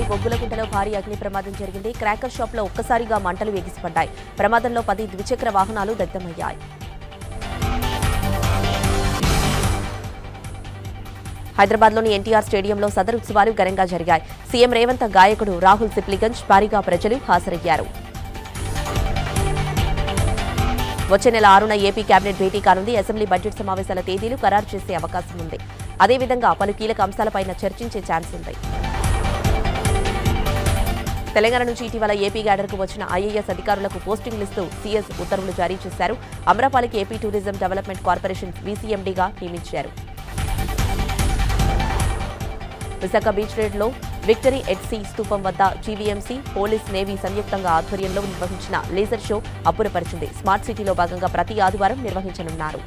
బొగ్గులకుంటలో భారీ అగ్ని ప్రమాదం జరిగింది క్రాకర్ షాప్లో ఒక్కసారిగా మంటలు ఎగిసిపడ్డాయి ప్రమాదంలో పది ద్విచక్ర వాహనాలు దగ్ధమయ్యాయి హైదరాబాద్లోని ఎన్టీఆర్ స్టేడియంలో సదర్ ఉత్సవాలు ఘనంగా జరిగాయి సీఎం రేవంత్ గాయకుడు రాహుల్ సిప్లిగంజ్ భారీగా ప్రజలు హాజరయ్యారు వచ్చే నెల ఆరున ఏపీ కేబినెట్ భేటీ కానుంది అసెంబ్లీ బడ్జెట్ సమావేశాల తేదీలు ఖరారు చేసే అవకాశం ఉంది అదేవిధంగా పలు కీలక అంశాలపైన చర్చించే ఛాన్స్ ఉంది తెలంగాణ నుంచి ఇటీవల ఏపీ క్యాడర్కు వచ్చిన ఐఏఎస్ అధికారులకు పోస్టింగ్లు ఇస్తూ సీఎస్ ఉత్తర్వులు జారీ చేశారు అమరాపాలికి ఏపీ టూరిజం డెవలప్మెంట్ కార్పొరేషన్ వీసీఎండీగా నియమించారు విశాఖ బీచ్ రోడ్లో విక్టరీ ఎడ్సీ స్తూపం వద్ద జీవీఎంసీ పోలీస్ నేవీ సంయుక్తంగా ఆధ్వర్యంలో నిర్వహించిన లేజర్ షో అబ్బురపరిచింది స్మార్ట్ సిటీలో భాగంగా ప్రతి ఆదివారం నిర్వహించనున్నారు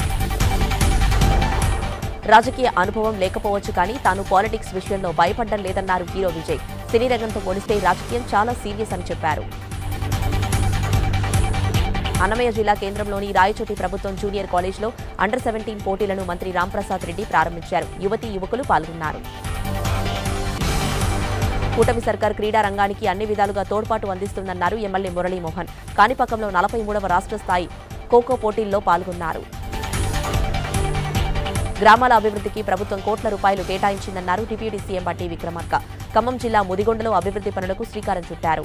రాజకీయ అనుభవం లేకపోవచ్చు కానీ తాను పాలిటిక్స్ విషయంలో భయపడ్డం లేదన్నారు హీరో విజయ్ సినీ రంగంతో పోలిస్తే రాజకీయం చాలా సీరియస్ అని చెప్పారు అన్నమయ్య జిల్లా కేంద్రంలోని రాయచోటి ప్రభుత్వం జూనియర్ కాలేజ్లో అండర్ సెవెంటీన్ పోటీలను మంత్రి రాంప్రసాద్ రెడ్డి ప్రారంభించారు యువతీ యువకులు పాల్గొన్నారు కూటమి సర్కార్ క్రీడా రంగానికి అన్ని విధాలుగా తోడ్పాటు అందిస్తుందన్నారు ఎమ్మెల్యే మురళీమోహన్ కాణిపాకంలో నలభై మూడవ రాష్ట్ర స్థాయి ఖోఖో పోటీల్లో పాల్గొన్నారు గ్రామాల అభివృద్ధికి ప్రభుత్వం కోట్ల రూపాయలు కేటాయించిందన్నారు డిప్యూటీ సీఎం బట్టి విక్రమార్క ఖమ్మం జిల్లా ముదిగొండలో అభివృద్ధి పనులకు శ్రీకారం చుట్టారు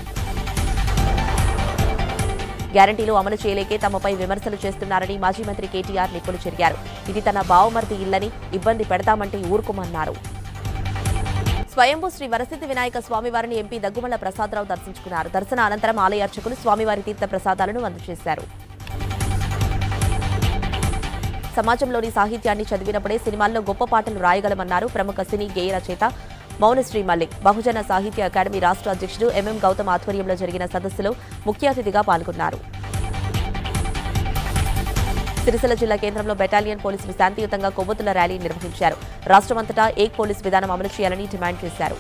గ్యారంటీలు అమలు చేయలేకే తమపై విమర్శలు చేస్తున్నారని మాజీ మంత్రి కేటీఆర్ నిప్పులు చెరిగారు ఇది తన బావమర్ది ఇల్లని ఇబ్బంది పెడతామంటే ఊరుకోమన్నారు స్వయంభూ శ్రీ వరసిద్ధి వినాయక స్వామివారిని ఎంపీ దగ్గుమల్ల ప్రసాదరావు దర్శించుకున్నారు దర్శన అనంతరం ఆలయ అర్చకులు స్వామివారి తీర్థ ప్రసాదాలను అందజేశారు సమాజంలోని సాహిత్యాన్ని చదివినప్పుడే సినిమాల్లో గొప్ప పాటలు రాయగలమన్నారు ప్రముఖ సినీ గేయ రచయిత మౌనశ్రీ మల్లిక్ బహుజన సాహిత్య అకాడమీ రాష్ట్ర అధ్యక్షుడు ఎంఎం గౌతమ్ ఆధ్వర్యంలో జరిగిన సదస్సులో ముఖ్య అతిథిగా పాల్గొన్నారు సిరిసిల్ల జిల్లా కేంద్రంలో బెటాలియన్ పోలీసులు శాంతియుతంగా కొవ్వొత్తుల ర్యాలీ నిర్వహించారు రాష్ట్రమంతటా ఏక్ పోలీస్ విధానం అమలు చేయాలని డిమాండ్ చేశారు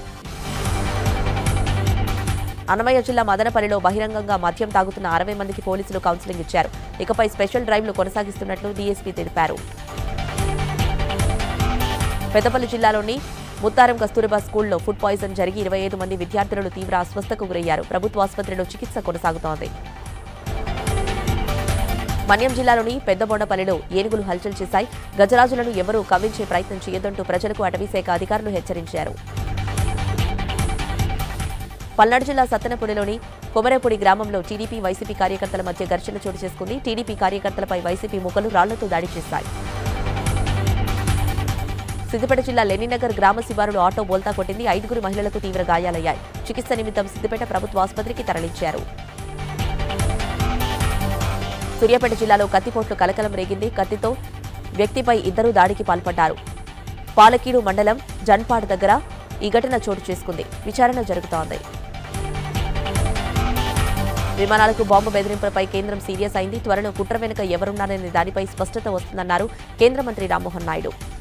అన్నమయ్య జిల్లా మదనపల్లిలో బహిరంగంగా మద్యం తాగుతున్న అరవై మందికి పోలీసులు కౌన్సిలింగ్ ఇచ్చారు ఇకపై స్పెషల్ డ్రైవ్లు కొనసాగిస్తున్నట్లు డీఎస్పీ తెలిపారు పెద్దపల్లి జిల్లాలోని ముత్తారం కస్తూరిబా స్కూల్లో ఫుడ్ పాయిజన్ జరిగి ఇరవై ఐదు మంది విద్యార్థులు తీవ్ర అస్వస్థకు గురయ్యారు ప్రభుత్వ ఆసుపత్రిలో చికిత్స కొనసాగుతోంది మన్యం జిల్లాలోని పెద్దబొండపల్లిలో ఏనుగులు హల్చల్ చేశాయి గజరాజులను ఎవరూ కవ్వించే ప్రయత్నం చేయొద్దంటూ ప్రజలకు అటవీశాఖ అధికారులు హెచ్చరించారు పల్నాడు జిల్లా సత్తెనపూడిలోని కొమరేపూడి గ్రామంలో టీడీపీ వైసీపీ కార్యకర్తల మధ్య ఘర్షణ చోటు చేసుకుంది టీడీపీ కార్యకర్తలపై వైసీపీ ముఖలు రాళ్లతో దాడి చేశాయి సిద్దిపేట జిల్లా లెనినగర్ గ్రామ శివారులో ఆటో బోల్తా కొట్టింది ఐదుగురు మహిళలకు తీవ్ర గాయాలయ్యాయి చికిత్స నిమిత్తం సిద్దిపేట ప్రభుత్వ ఆసుపత్రికి తరలించారు సూర్యాపేట జిల్లాలో కత్తిపోట్లు కలకలం రేగింది కత్తితో వ్యక్తిపై ఇద్దరు దాడికి పాల్పడ్డారు పాలకీడు మండలం జన్పాడ్ దగ్గర ఈ ఘటన చోటు చేసుకుంది విచారణ జరుగుతోంది విమానాలకు బాంబు బెదిరింపులపై కేంద్రం సీరియస్ అయింది త్వరలో కుట్ర వెనుక ఎవరున్నారనే దానిపై స్పష్టత వస్తుందన్నారు కేంద్ర మంత్రి రామ్మోహన్ నాయుడు